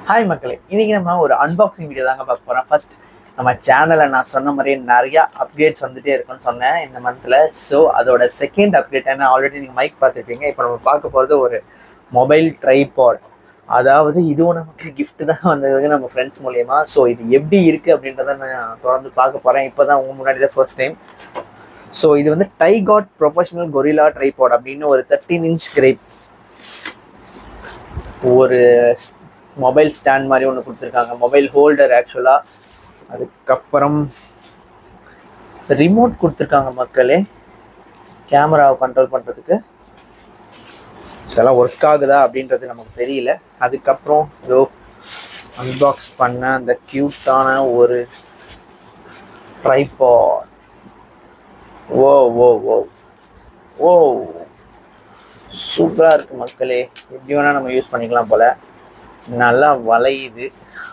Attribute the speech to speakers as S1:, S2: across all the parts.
S1: hi மக்களே இன்னைக்கு நம்ம ஒரு அன்பாக்சிங் வீடியோ தாங்க பார்க்க போகிறோம் ஃபர்ஸ்ட் நம்ம சேனலில் நான் சொன்ன மாதிரி நிறையா அப்டேட்ஸ் வந்துட்டே இருக்குன்னு சொன்னேன் இந்த மந்தில் ஸோ அதோட செகண்ட் அப்டேட் என்ன ஆல்ரெடி நீங்கள் மைக் பார்த்துருப்பீங்க இப்போ நம்ம பார்க்க போகிறது ஒரு மொபைல் ட்ரைபாட் அதாவது இதுவும் நமக்கு gift தான் வந்தது நம்ம ஃப்ரெண்ட்ஸ் மூலியமா ஸோ இது எப்படி இருக்குது அப்படின்றத நான் தொடர்ந்து பார்க்க போகிறேன் இப்போ தான் உங்கள் முன்னாடி தான் ஃபர்ஸ்ட் டைம் ஸோ இது வந்து டைகாட் ப்ரொஃபஷனல் கொரிலா ட்ரைபாட் அப்படின்னு ஒரு தேர்ட்டின் இன்ச் கிரேப் ஒரு மொபைல் ஸ்டாண்ட் மாதிரி ஒன்று கொடுத்துருக்காங்க மொபைல் ஹோல்டர் ஆக்சுவலாக அதுக்கப்புறம் ரிமோட் கொடுத்துருக்காங்க மக்களே கேமராவை கண்ட்ரோல் பண்ணுறதுக்கு இதெல்லாம் ஒர்க் ஆகுதா அப்படின்றது நமக்கு தெரியல அதுக்கப்புறம் இதோ அன்பாக்ஸ் பண்ண அந்த க்யூட்டான ஒரு ட்ரைபாட் ஓ ஓ ஓ ஓ சூப்பராக இருக்குது மக்களே எப்படி வேணால் நம்ம யூஸ் பண்ணிக்கலாம் போல் நல்லா வளையுது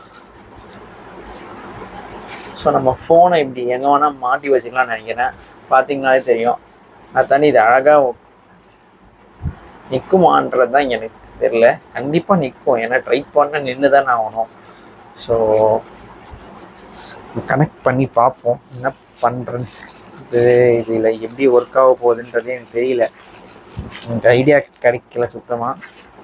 S1: ஸோ நம்ம ஃபோனை இப்படி எங்கே வேணால் மாட்டி வச்சுக்கலாம்னு நினைக்கிறேன் பார்த்தீங்கனாலே தெரியும் அது தண்ணி இது அழகாக நிற்குமான்றது தான் எனக்கு தெரில கண்டிப்பாக நிற்கும் ஏன்னா ட்ரை பண்ண நின்று தான் ஆகணும் ஸோ கனெக்ட் பண்ணி பார்ப்போம் என்ன பண்ணுறேன்னு இது இதில் எப்படி ஒர்க் ஆக போகுதுன்றது எனக்கு தெரியல எனக்கு ஐடியா கிடைக்கல சுத்தமாக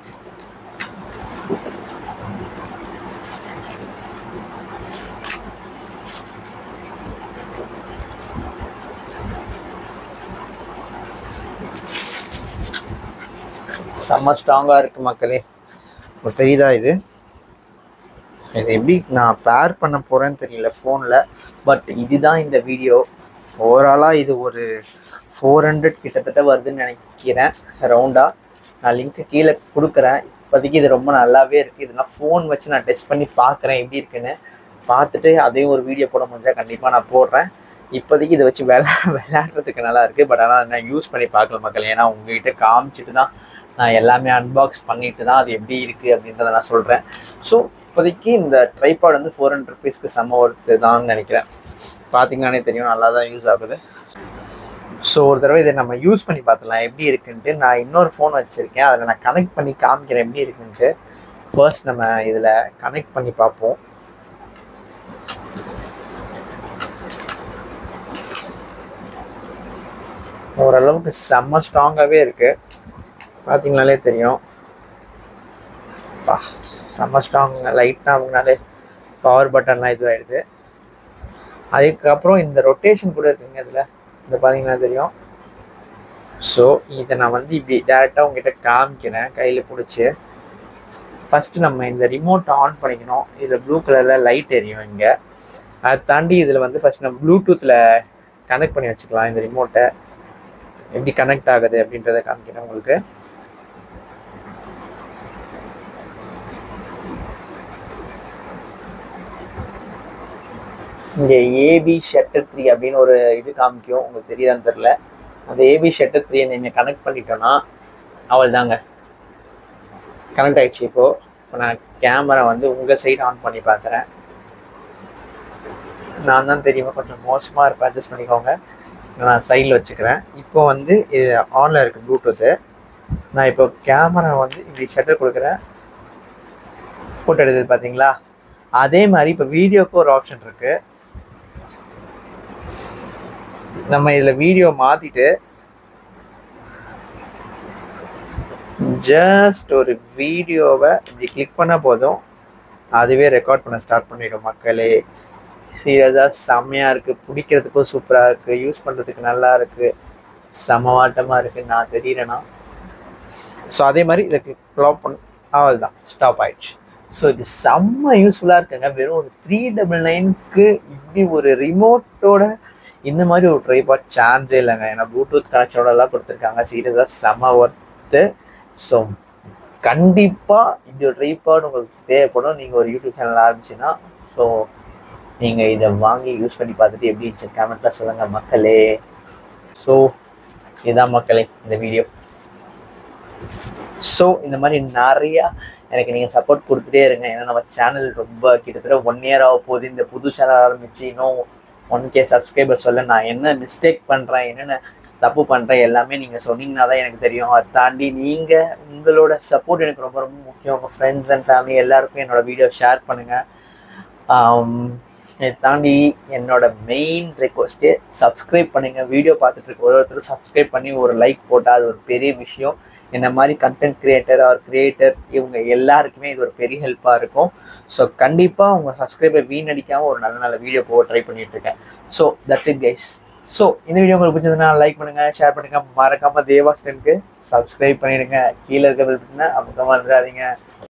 S1: செம்ம ஸ்ட்ராங்காக இருக்குது மக்களே ஒரு தெரியுதா இது இது எப்படி நான் பேர் பண்ண போகிறேன்னு தெரியல ஃபோனில் பட் இதுதான் இந்த வீடியோ ஓவராலாக இது ஒரு ஃபோர் ஹண்ட்ரட் கிட்டத்தட்ட வருதுன்னு நினைக்கிறேன் ரவுண்டாக நான் லிங்க்கு கீழே கொடுக்குறேன் இப்போதைக்கு இது ரொம்ப நல்லாவே இருக்குது இதெல்லாம் ஃபோன் வச்சு நான் டெஸ்ட் பண்ணி பார்க்குறேன் எப்படி இருக்குன்னு பார்த்துட்டு அதையும் ஒரு வீடியோ போட முடிஞ்சால் கண்டிப்பாக நான் போடுறேன் இப்போதைக்கு இதை வச்சு விளா விளையாடுறதுக்கு நல்லா இருக்குது பட் ஆனால் நான் யூஸ் பண்ணி பார்க்கல மக்கள் ஏன்னா உங்ககிட்ட காமிச்சிட்டு தான் நான் எல்லாமே அன்பாக்ஸ் பண்ணிட்டு தான் அது எப்படி இருக்குது அப்படின்றத நான் சொல்கிறேன் ஸோ இப்போதைக்கு இந்த ட்ரைபாட் வந்து ஃபோர் ஹண்ட்ரட் ருபீஸ்க்கு செம்ம ஒர்த்து தான் நினைக்கிறேன் பார்த்தீங்கன்னாலே தெரியும் நல்லா தான் யூஸ் ஆகுது ஸோ ஒரு தடவை இதை நம்ம யூஸ் பண்ணி பார்த்துலாம் எப்படி இருக்குன்ட்டு நான் இன்னொரு ஃபோன் வச்சுருக்கேன் அதில் நான் கனெக்ட் பண்ணி காமிக்கிறேன் எப்படி இருக்குன்ட்டு ஃபர்ஸ்ட் நம்ம இதில் கனெக்ட் பண்ணி பார்ப்போம் ஓரளவுக்கு செம்ம ஸ்ட்ராங்காகவே இருக்குது பார்த்தீங்கனாலே தெரியும் பா செம்ம ஸ்ட்ராங் லைட்டாக அவங்கனாலே பவர் பட்டன்லாம் இதுவாகிடுது அதுக்கப்புறம் இந்த ரொட்டேஷன் கூட இருக்குங்க இதில் இந்த பார்த்தீங்கன்னா தெரியும் ஸோ இதை நான் வந்து இப்படி டேரெக்டாக உங்ககிட்ட காமிக்கிறேன் கையில் பிடிச்சி ஃபஸ்ட்டு நம்ம இந்த ரிமோட் ஆன் பண்ணிக்கணும் இதில் ப்ளூ கலரில் லைட் எரியும் இங்கே அதை தாண்டி இதில் வந்து ஃபஸ்ட் நம்ம ப்ளூடூத்தில் கனெக்ட் பண்ணி வச்சுக்கலாம் இந்த ரிமோட்டை எப்படி கனெக்ட் ஆகுது அப்படின்றத காமிக்கிறேன் உங்களுக்கு இங்கே ஏபி ஷட்டர் த்ரீ அப்படின்னு ஒரு இது காமிக்கும் உங்களுக்கு தெரியுதான்னு தெரில அந்த ஏபி ஷட்டர் த்ரீயை நீங்கள் கனெக்ட் பண்ணிட்டோன்னா அவள் தாங்க கனெக்ட் ஆகிடுச்சு இப்போது இப்போ நான் கேமரா வந்து உங்கள் சைடு ஆன் பண்ணி பார்க்குறேன் நான் தான் தெரியுமா கொஞ்சம் மோசமாக இருப்பேன் அட்ஜஸ்ட் பண்ணிக்கோங்க நான் சைடில் வச்சுக்கிறேன் இப்போ வந்து இது ஆனில் இருக்குது ப்ளூடூத்து நான் இப்போ கேமரா வந்து இப்படி ஷட்டர் கொடுக்குறேன் ஃபோட்டோ எடுத்தது பார்த்தீங்களா அதே மாதிரி இப்போ வீடியோக்கு ஒரு ஆப்ஷன் இருக்குது நம்ம இதில் வீடியோ மாற்றிட்டு ஜஸ்ட் ஒரு வீடியோவை இப்படி கிளிக் பண்ணால் போதும் அதுவே ரெக்கார்ட் பண்ண ஸ்டார்ட் பண்ணிடும் மக்களே சீரியஸாக செம்மையாக இருக்குது பிடிக்கிறதுக்கும் சூப்பராக இருக்குது யூஸ் பண்ணுறதுக்கு நல்லா இருக்குது செமவாட்டமாக இருக்குது நான் தெரியறேன்னா ஸோ அதே மாதிரி இதுக்கு க்ளாப் பண்ண அவள் தான் ஸ்டாப் ஆயிடுச்சு ஸோ இது செம்ம யூஸ்ஃபுல்லாக இருக்குங்க வெறும் ஒரு த்ரீ டபுள் நைனுக்கு இப்படி ஒரு ரிமோட்டோட இந்த மாதிரி ஒரு ட்ரைபாட் சான்ஸே இல்லைங்க ஏன்னா ப்ளூடூத் கனெக்ஷனோடலாம் கொடுத்துருக்காங்க சீரியஸாக செம்ம ஒர்த்து ஸோ கண்டிப்பாக இந்த ட்ரைபாட் உங்களுக்கு தேவைப்படும் நீங்கள் ஒரு யூடியூப் சேனல் ஆரம்பிச்சுன்னா ஸோ நீங்கள் இதை வாங்கி யூஸ் பண்ணி பார்த்துட்டு எப்படி இருந்துச்சு கமெண்ட்டில் சொல்லுங்கள் மக்களே ஸோ இதுதான் மக்களே இந்த வீடியோ ஸோ இந்த மாதிரி நிறையா எனக்கு நீங்கள் சப்போர்ட் கொடுத்துட்டே இருங்க ஏன்னா நம்ம சேனல் ரொம்ப கிட்டத்தட்ட ஒன் இயர் ஆக போகுது இந்த புது சேனல் ஆரம்பிச்சு இன்னும் ஒன் கே சப்ஸ்கிரைபர் சொல்ல நான் என்ன மிஸ்டேக் பண்ணுறேன் என்னென்ன தப்பு பண்ணுறேன் எல்லாமே நீங்கள் சொன்னீங்கன்னா தான் எனக்கு தெரியும் அதை தாண்டி நீங்கள் உங்களோட சப்போர்ட் எனக்கு ரொம்ப ரொம்ப முக்கியம் உங்கள் ஃப்ரெண்ட்ஸ் அண்ட் ஃபேமிலி எல்லாருக்கும் என்னோட வீடியோ ஷேர் பண்ணுங்கள் இதை தாண்டி என்னோட மெயின் ரெக்வஸ்ட்டு சப்ஸ்கிரைப் பண்ணுங்க வீடியோ பார்த்துட்டு இருக்க ஒரு ஒருத்தர் சப்ஸ்கிரைப் பண்ணி ஒரு லைக் போட்டால் அது ஒரு பெரிய விஷயம் என்ன மாதிரி கண்டென்ட் கிரியேட்டர் ஆர் கிரியேட்டர் இவங்க எல்லாருக்குமே இது ஒரு பெரிய ஹெல்ப்பாக இருக்கும் ஸோ கண்டிப்பாக உங்கள் சப்ஸ்கிரைபை வீணடிக்காமல் ஒரு நல்ல நல்ல வீடியோ போக ட்ரை பண்ணிட்டு இருக்கேன் so that's it guys so இந்த வீடியோ உங்களுக்கு பிடிச்சதுன்னா லைக் பண்ணுங்க ஷேர் பண்ணுங்க மறக்காம தேவாஸ்டனுக்கு சப்ஸ்கிரைப் பண்ணிடுங்க கீழே இருக்க பில் அமுக்கமாக இருந்துடாதீங்க